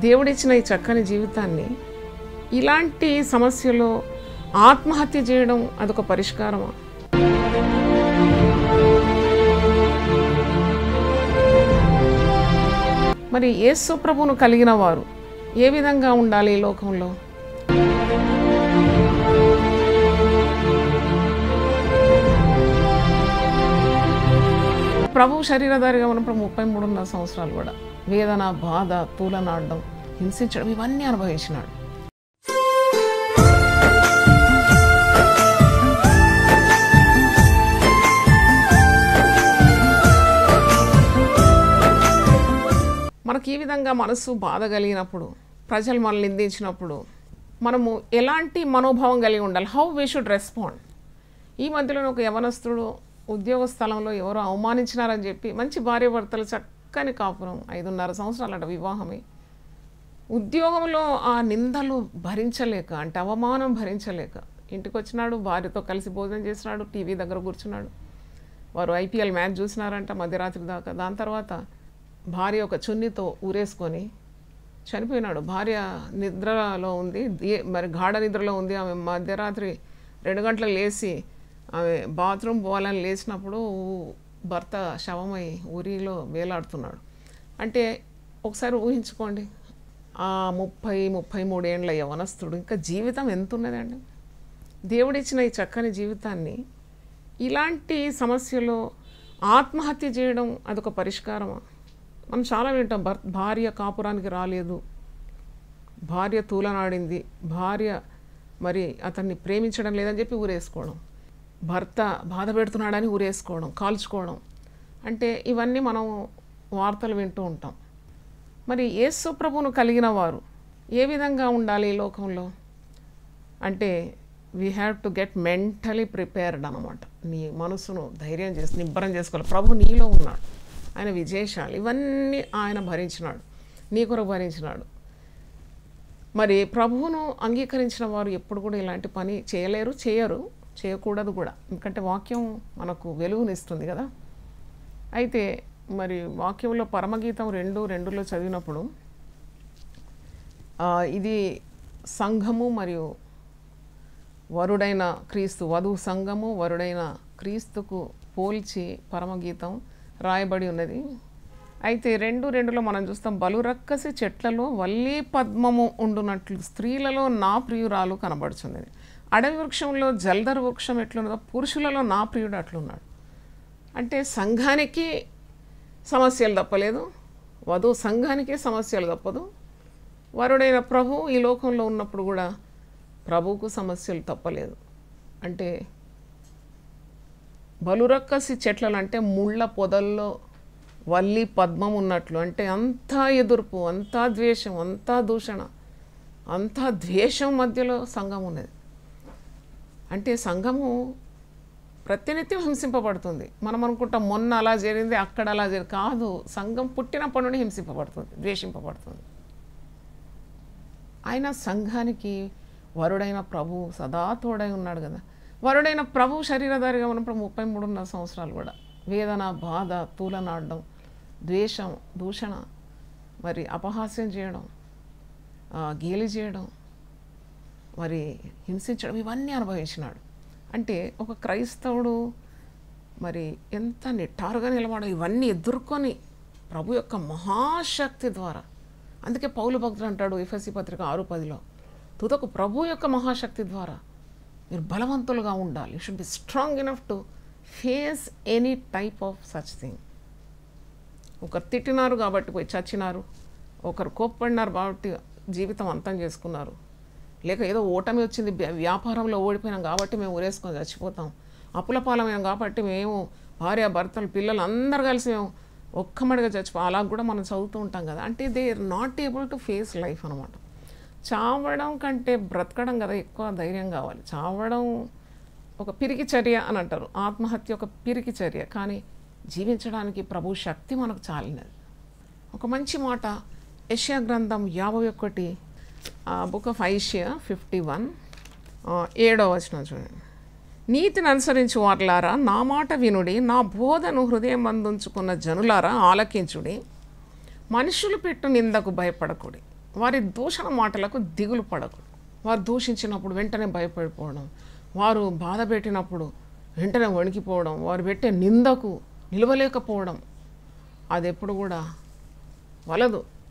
దేవుడిచ్చిన ఈ చక్కని జీవితాన్ని ఇలాంటి సమస్యలో ఆత్మహత్య చేయడం అదొక పరిష్కారమా మరి యేసు ప్రభువును కలిగిన వారు ఏ విధంగా ఉండాలి ఈ లోకంలో ప్రభు శరీరధారిగా ఉన్నప్పుడు ముప్పై మూడున్నర సంవత్సరాలు కూడా వేదన బాధ తూలనాడడం హింసించడం ఇవన్నీ అనుభవించినాడు మనకి ఈ విధంగా మనసు బాధ కలిగినప్పుడు ప్రజలు మనల్ని నిందించినప్పుడు మనము ఎలాంటి మనోభావం కలిగి ఉండాలి హౌ వీ షుడ్ రెస్పాండ్ ఈ మధ్యలో ఒక యవనస్తుడు ఉద్యోగ స్థలంలో ఎవరో అవమానించినారని చెప్పి మంచి భార్య భర్తలు చక్కని కాపురం ఐదున్నర సంవత్సరాలట వివాహమే ఉద్యోగంలో ఆ నిందలు భరించలేక అంటే అవమానం భరించలేక ఇంటికి వచ్చినాడు భార్యతో కలిసి భోజనం చేసినాడు టీవీ దగ్గర కూర్చున్నాడు వారు ఐపీఎల్ మ్యాచ్ చూసినారంట మధ్యరాత్రి దాకా దాని తర్వాత భార్య ఒక చున్నీతో ఊరేసుకొని చనిపోయినాడు భార్య నిద్రలో ఉంది ఏ- మరి గాఢ నిద్రలో ఉంది ఆమె మధ్యరాత్రి రెండు గంటలకు లేచి ఆమె బాత్రూమ్ పోవాలని లేచినప్పుడు భర్త శవమై ఊరిలో వేలాడుతున్నాడు అంటే ఒకసారి ఊహించుకోండి ఆ ముప్పై ముప్పై మూడేండ్ల యవనస్తుడు ఇంకా జీవితం ఎంత ఉన్నదండి దేవుడిచ్చిన ఈ చక్కని జీవితాన్ని ఇలాంటి సమస్యలో ఆత్మహత్య చేయడం అదొక పరిష్కారమా మనం చాలా వింటాం భర్ భార్య కాపురానికి రాలేదు భార్య తూలనాడింది భార్య మరి అతన్ని ప్రేమించడం లేదని చెప్పి ఊరేసుకోవడం భర్త బాధ పెడుతున్నాడని ఊరేసుకోవడం కాల్చుకోవడం అంటే ఇవన్నీ మనం వార్తలు వింటూ ఉంటాం మరి యేసు ప్రభువును కలిగిన వారు ఏ విధంగా ఉండాలి ఈ లోకంలో అంటే we have to get mentally prepared అనమాట నీ మనసును ధైర్యం చేసి నిబ్బరం చేసుకోవాలి ప్రభు నీలో ఉన్నాడు ఆయన విజయశాలి ఇవన్నీ ఆయన భరించినాడు నీ కొరకు భరించినాడు మరి ప్రభువును అంగీకరించిన వారు ఎప్పుడు కూడా ఇలాంటి పని చేయలేరు చేయరు చేయకూడదు కూడా ఎందుకంటే వాక్యం మనకు వెలుగునిస్తుంది కదా అయితే మరి వాక్యంలో పరమగీతం రెండు రెండులో చదివినప్పుడు ఆ, ఇది సంఘము మరియు వరుడైన క్రీస్తు వధువు సంఘము వరుడైన క్రీస్తుకు పోల్చి పరమగీతం రాయబడి ఉన్నది అయితే రెండు రెండులో మనం చూస్తాం బలురక్కసి చెట్లలో వల్లీ పద్మము ఉండునట్లు స్త్రీలలో నా ప్రియురాలు కనబడుచున్నది అడవి వృక్షంలో జల్దర్ వృక్షం ఎట్లున్నదో పురుషులలో నా ప్రియుడు అట్లున్నాడు అంటే సంఘానికి సమస్యలు తప్పలేదు వధువు సంఘానికే సమస్యలు తప్పదు వరుడైన ప్రభు ఈ లోకంలో ఉన్నప్పుడు కూడా ప్రభువుకు సమస్యలు తప్పలేదు అంటే బలురక్కసి చెట్లలో అంటే ముళ్ళ పొదల్లో వల్లి పద్మం ఉన్నట్లు అంటే అంతా ఎదుర్పు అంతా ద్వేషం అంతా దూషణ అంతా ద్వేషం మధ్యలో సంఘం ఉన్నది అంటే సంఘము ప్రతినిత్యం హింసింపబడుతుంది మనం అనుకుంటాం మొన్న అలా జరిగింది అక్కడ అలా జరిగింది కాదు సంఘం పుట్టినప్పటి నుండి హింసింపబడుతుంది ద్వేషింపబడుతుంది ఆయన సంఘానికి వరుడైన ప్రభు సదా తోడై ఉన్నాడు కదా వరుడైన ప్రభు శరీరధారిగా ఉన్నప్పుడు ముప్పై మూడున్నర సంవత్సరాలు కూడా వేదన బాధ తూలనాడడం ద్వేషం దూషణ మరి అపహాస్యం చేయడం ఆ, గేలి చేయడం మరి హింసించడం ఇవన్నీ అనుభవించినాడు అంటే ఒక క్రైస్తవుడు మరి ఎంత నిట్టారుగా నిలబడ ఇవన్నీ ఎదుర్కొని ప్రభు యొక్క మహాశక్తి ద్వారా అందుకే పౌలు భక్తుడు అంటాడు ఎఫ్ఎస్సి పత్రిక ఆరు పదిలో తుదకు ప్రభు యొక్క మహాశక్తి ద్వారా మీరు బలవంతులుగా ఉండాలి you should be strong enough to face any type of such thing ఒకరు తిట్టినారు కాబట్టి పోయి చచ్చినారు ఒకరు కోప్పడినారు కాబట్టి జీవితం అంతం చేసుకున్నారు లేక ఏదో ఓటమి వచ్చింది వ్య- వ్యాపారంలో ఓడిపోయినాం కాబట్టి మేము ఊరేసుకొని చచ్చిపోతాం అప్పుల పాలమైనాం కాబట్టి మేము భార్య భర్తలు పిల్లలు అందరు కలిసి మేము ఒక్కమడిగా చచ్చిపో అలా కూడా మనం చదువుతూ ఉంటాం కదా అంటే they are not able to face life అనమాట చావడం కంటే బ్రతకడం కదా ఎక్కువ ధైర్యం కావాలి చావడం ఒక పిరికి చర్య అని అంటారు ఆత్మహత్య ఒక పిరికి చర్య కానీ జీవించడానికి ప్రభు శక్తి మనకు చాలినది ఒక మంచి మాట యష్యా గ్రంథం యాభై ఒకటి book of Isaiah fifty one ఏడో వచనం చూడండి నీతిని అనుసరించి వారులారా నా మాట వినుడి నా బోధను హృదయం అందించుకున్న జనులారా ఆలకించుడి మనుషులు పెట్టు నిందకు భయపడకుడి వారి దూషణ మాటలకు దిగులు పడకు వారు దూషించినప్పుడు వెంటనే భయపడిపోవడం వారు బాధ పెట్టినప్పుడు వెంటనే వణికిపోవడం వారు పెట్టే నిందకు నిలవలేకపోవడం అది ఎప్పుడు కూడా వలదు